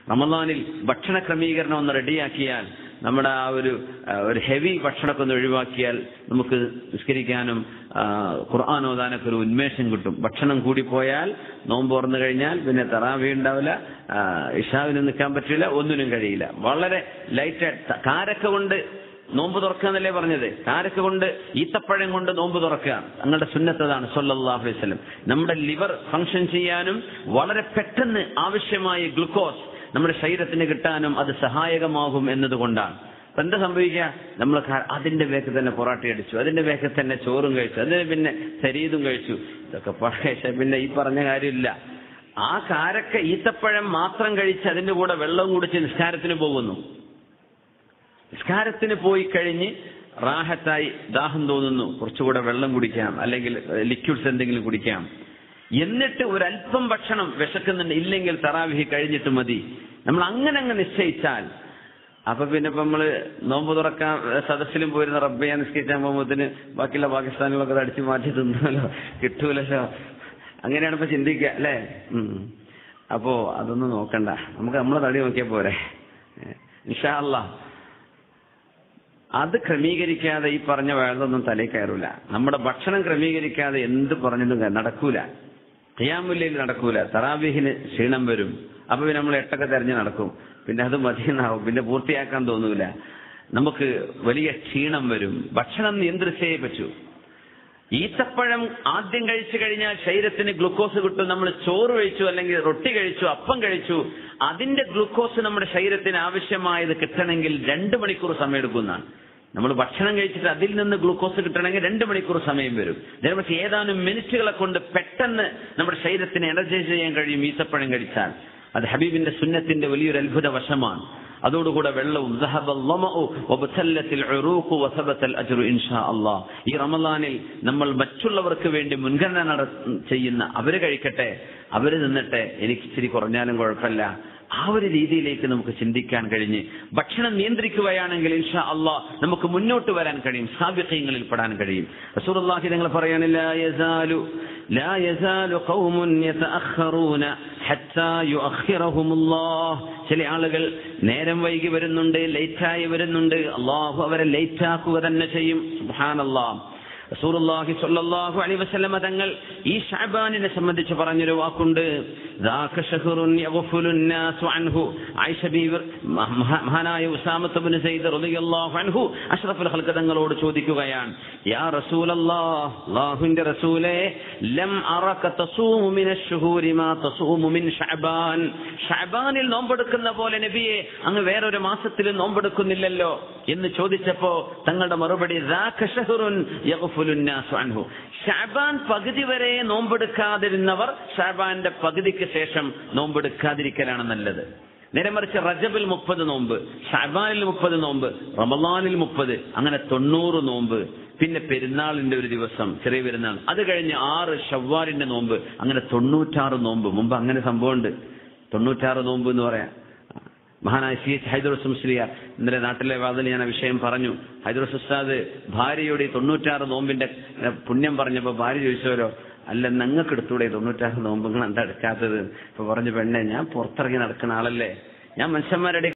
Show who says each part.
Speaker 1: റമദാനിൽ ഭക്ഷണ ക്രമീകരണം ഒന്ന് റെഡിയാക്കിയാൽ നമ്മുടെ ആ ഒരു ആ, ഒരു ഹെവി ഭക്ഷണമൊക്കെ ഒന്ന് ഒഴിവാക്കിയാൽ നമുക്ക് നിസ്കരിക്കാനും ആ, ഖുർആൻ ഓതാനൊക്കെ ഒരു ഉന്മേഷം കിട്ടും ഭക്ഷണം കൂടിപ്പോയാൽ നോമ്പ് തുറന്നു കഴിഞ്ഞാൽ പിന്നെ തറാവി ഉണ്ടാവില്ല ആ, ഇഷാവിന് നിൽക്കാൻ പറ്റില്ല ഒന്നിനും കഴിയില്ല വളരെ ലൈറ്റ് കാരക്ക കൊണ്ട് നോമ്പ് തുറക്കുക എന്നല്ലേ പറഞ്ഞത് കാരക്ക കൊണ്ട് ഈത്തപ്പഴം കൊണ്ട് നോമ്പ് തുറക്കുക ഞങ്ങളുടെ സുന്നത്തതാണ് സല്ലല്ലാഹു അലൈഹി വസല്ലം നമ്മുടെ ലിവർ ഫംഗ്ഷൻ ചെയ്യാനും വളരെ പെട്ടെന്ന് ആവശ്യമായ ഗ്ലൂക്കോസ് നമ്മുടെ ശരീരത്തിന് കിട്ടാനും അത് സഹായകമാകും എന്നതുകൊണ്ടാണ് അപ്പൊ എന്താ സംഭവിക്കുക നമ്മൾ ക- അതിന്റെ വേഗത്തിൽ തന്നെ പൊറാട്ട അടിച്ചു അതിന്റെ വേഗത്തിൽ തന്നെ ചോറും കഴിച്ചു അതിന് പിന്നെ ശരീരവും കഴിച്ചു ഇതൊക്കെ പക്ഷേ പിന്നെ ഈ പറഞ്ഞ കാര്യമില്ല ആ കാരക്ക ഈത്തപ്പഴം മാത്രം കഴിച്ച് അതിന്റെ കൂടെ വെള്ളം കുടിച്ച് നിസ്കാരത്തിന് പോകുന്നു നിസ്കാരത്തിന് പോയി കഴിഞ്ഞ് റാഹത്തായി ദാഹം തോന്നുന്നു കുറച്ചുകൂടെ വെള്ളം കുടിക്കാം അല്ലെങ്കിൽ ലിക്വിഡ്സ് എന്തെങ്കിലും കുടിക്കാം എന്നിട്ട് ഒരല്പം ഭക്ഷണം വിശക്കുന്നുണ്ട് ഇല്ലെങ്കിൽ തറാവിഹി കഴിഞ്ഞിട്ട് മതി നമ്മൾ അങ്ങനെ അങ്ങ് നിശ്ചയിച്ചാൽ അപ്പൊ പിന്നെ ഇപ്പൊ നമ്മള് നോമ്പ് തുറക്കാൻ ഏഹ്, സദസ്സിലും പോയിരുന്ന റബ്ബയെ നിസ്കരിച്ചാൻ പോകുമ്പോഴത്തിന് ബാക്കിയുള്ള പാകിസ്ഥാനികളൊക്കെ അത് അടിച്ചു മാറ്റി തിന്നല്ലോ കിട്ടൂലല്ലോ അങ്ങനെയാണ് ഇപ്പൊ ചിന്തിക്കുക അല്ലേ ഉം. അപ്പോ അതൊന്നും നോക്കണ്ട നമുക്ക് നമ്മളെ തടി നോക്കിയാൽ പോരെ ഇൻഷാ അല്ലാ അത് ക്രമീകരിക്കാതെ ഈ പറഞ്ഞ വേളൊന്നും തലയിൽ കയറൂല നമ്മുടെ ഭക്ഷണം ക്രമീകരിക്കാതെ എന്ത് പറഞ്ഞതും ക- നടക്കൂല ഖിയാമുല്ലയിൽ നടക്കൂല തറാബീഹിന് ക്ഷീണം വരും അപ്പൊ പിന്നെ നമ്മൾ എട്ടൊക്കെ തെരഞ്ഞു നടക്കും പിന്നെ അത് മതിയെന്നാവും പിന്നെ പൂർത്തിയാക്കാൻ തോന്നൂല നമുക്ക് വലിയ ക്ഷീണം വരും ഭക്ഷണം നിയന്ത്രിച്ചേ പറ്റൂ ഈത്തപ്പഴം ആദ്യം കഴിച്ചു കഴിഞ്ഞാൽ ശരീരത്തിന് ഗ്ലൂക്കോസ് കിട്ടും നമ്മൾ ചോറ് കഴിച്ചു അല്ലെങ്കിൽ റൊട്ടി കഴിച്ചു അപ്പം കഴിച്ചു അതിന്റെ ഗ്ലൂക്കോസ് നമ്മുടെ ശരീരത്തിന് ആവശ്യമായത് കിട്ടണമെങ്കിൽ രണ്ട് മണിക്കൂർ സമയം എടുക്കുന്നതാണ് നമ്മൾ ഭക്ഷണം കഴിച്ചിട്ട് അതിൽ നിന്ന് ഗ്ലൂക്കോസ് കിട്ടണമെങ്കിൽ രണ്ട് മണിക്കൂർ സമയം വരും നേരെ പക്ഷേ ഏതാനും മിനിറ്റുകളെ കൊണ്ട് പെട്ടെന്ന് നമ്മുടെ ശരീരത്തിന് എനർജൈസ് ചെയ്യാൻ കഴിയും ഈത്തപ്പഴം കഴിച്ചാൽ അത് ഹബീബിന്റെ സുന്നത്തിന്റെ വലിയൊരു അത്ഭുത വശമാണ് അതോടുകൂടെ വെള്ളവും ذهب الظمأ وابتلت العروق وثبت الأجر إن شاء الله ഈ റമദാനിൽ നമ്മൾ മറ്റുള്ളവർക്ക് വേണ്ടി മുൻഗണന നട- ചെയ്യുന്ന അവര് കഴിക്കട്ടെ അവര് നിന്നിട്ടെ എനിക്ക് ഇച്ചിരി കുറഞ്ഞാലും കുഴപ്പമില്ല ആ ഒരു രീതിയിലേക്ക് നമുക്ക് ചിന്തിക്കാൻ കഴിഞ്ഞ് ഭക്ഷണം നിയന്ത്രിക്കുകയാണെങ്കിൽ ഇൻഷാ അള്ളാഹ് നമുക്ക് മുന്നോട്ട് വരാൻ കഴിയും സാബിഖ്യങ്ങളിൽ പെടാൻ കഴിയും റസൂലുള്ളാഹി നിങ്ങൾ പറയാണ് ലാ യസാലു ലാ യസാലു ഖൗമുൻ യതഅഖറൂന ഹത്താ യുഅഖിറഹുമുല്ലാഹ് ചില ആളുകൾ നേരം വൈകി വരുന്നുണ്ട് ലേറ്റായി വരുന്നുണ്ട് അള്ളാഹു അവരെ ലേറ്റാക്കുക തന്നെ ചെയ്യും സുബ്ഹാനല്ലാഹ് റസൂലുള്ളാഹി സ്വല്ലല്ലാഹു അലൈഹി വസല്ലമ തങ്ങൾ ഈ ഷഅബാനിനെ സംബന്ധിച്ച് പറഞ്ഞൊരു വാക്കുണ്ട് ذاك شهر يغفل الناس عنه ആയിഷ ബീവി മഹ- മഹാനായ ഉസാമത്ത് ബിൻ സയ്യിദ് റളിയല്ലാഹു അൻഹു അഷ്റഫുൽ ഖൽഖ് തങ്ങളോട് ചോദിക്കുകയാണ് യാ റസൂലല്ലാഹ് അല്ലാഹുവിന്റെ റസൂലേ ലം അറക തസൂമു മിന അശ്ശുഹൂരി മാ തസൂമു മിൻ ഷഅബാൻ ഷഅബാനിൽ നോമ്പെടുക്കുന്ന പോലെ നബിയെ അങ്ങ് വേറൊരു മാസത്തിൽ നോമ്പെടുക്കുന്നില്ലല്ലോ എന്ന് ചോദിച്ചപ്പോ തങ്ങളുടെ മറുപടി ذاك شهر يغفل الناس عنه ഷഅബാൻ പകുതി വരെ നോമ്പെടുക്കാതിരുന്നവർ ഷഅബാന്റെ പകുതിക്ക് ശേഷം നോമ്പെടുക്കാതിരിക്കലാണ് നല്ലത് നേരെ മറിച്ച് റജബിൽ മുപ്പത് നോമ്പ് ഷഅബാനിൽ മുപ്പത് നോമ്പ് റമദാനിൽ മുപ്പത് അങ്ങനെ തൊണ്ണൂറ് നോമ്പ് പിന്നെ പെരുന്നാളിന്റെ ഒരു ദിവസം ചെറിയ പെരുന്നാൾ അത് കഴിഞ്ഞ് ആറ് ഷവ്വാലിന്റെ നോമ്പ് അങ്ങനെ തൊണ്ണൂറ്റാറ് നോമ്പ് മുമ്പ് അങ്ങനെ സംഭവമുണ്ട് തൊണ്ണൂറ്റാറ് നോമ്പ് എന്ന് പറയാം മഹാനായ സി എച്ച് ഹൈദുറസ് മുസ്ലിയാർ ഇന്നലെ നാട്ടിലെ വാതിൽ ഞാൻ ആ വിഷയം പറഞ്ഞു ഹൈദുറസ് ഉസ്താദ് ഭാര്യയോട് ഈ തൊണ്ണൂറ്റാറ് നോമ്പിന്റെ ഏ, പുണ്യം പറഞ്ഞപ്പോ ഭാര്യ ചോദിച്ചവരോ അല്ല നിങ്ങൾക്ക് എടുത്തൂടെ ഈ തൊണ്ണൂറ്റാറ് നോമ്പ് നിങ്ങൾ എന്താ എടുക്കാത്തത് ഇപ്പൊ പറഞ്ഞു പെണ്ണെ ഞാൻ പുറത്തിറങ്ങി നടക്കുന്ന ആളല്ലേ ഞാൻ മനുഷ്യന്മാരുടെ